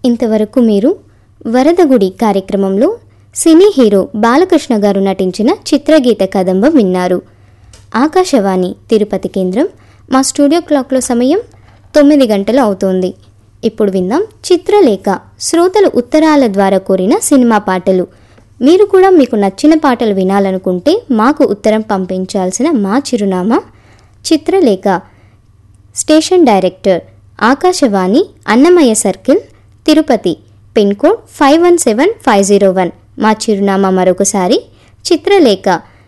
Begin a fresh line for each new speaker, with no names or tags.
ఇంతవరకు మీరు వరదగుడి కార్యక్రమంలో సినీ హీరో బాలకృష్ణ గారు నటించిన చిత్రగీత కదంబం విన్నారు ఆకాశవాణి తిరుపతి కేంద్రం మా స్టూడియో క్లాక్లో సమయం తొమ్మిది గంటలు అవుతోంది ఇప్పుడు విందాం చిత్రలేఖ శ్రోతలు ఉత్తరాల ద్వారా కోరిన సినిమా పాటలు మీరు కూడా మీకు నచ్చిన పాటలు వినాలనుకుంటే మాకు ఉత్తరం పంపించాల్సిన మా చిరునామా Chitralekha station director Akashvani Annamayya circle Tirupati pin code five one seven five zero one మా చిరునామా మరొకసారి చిత్రలేఖ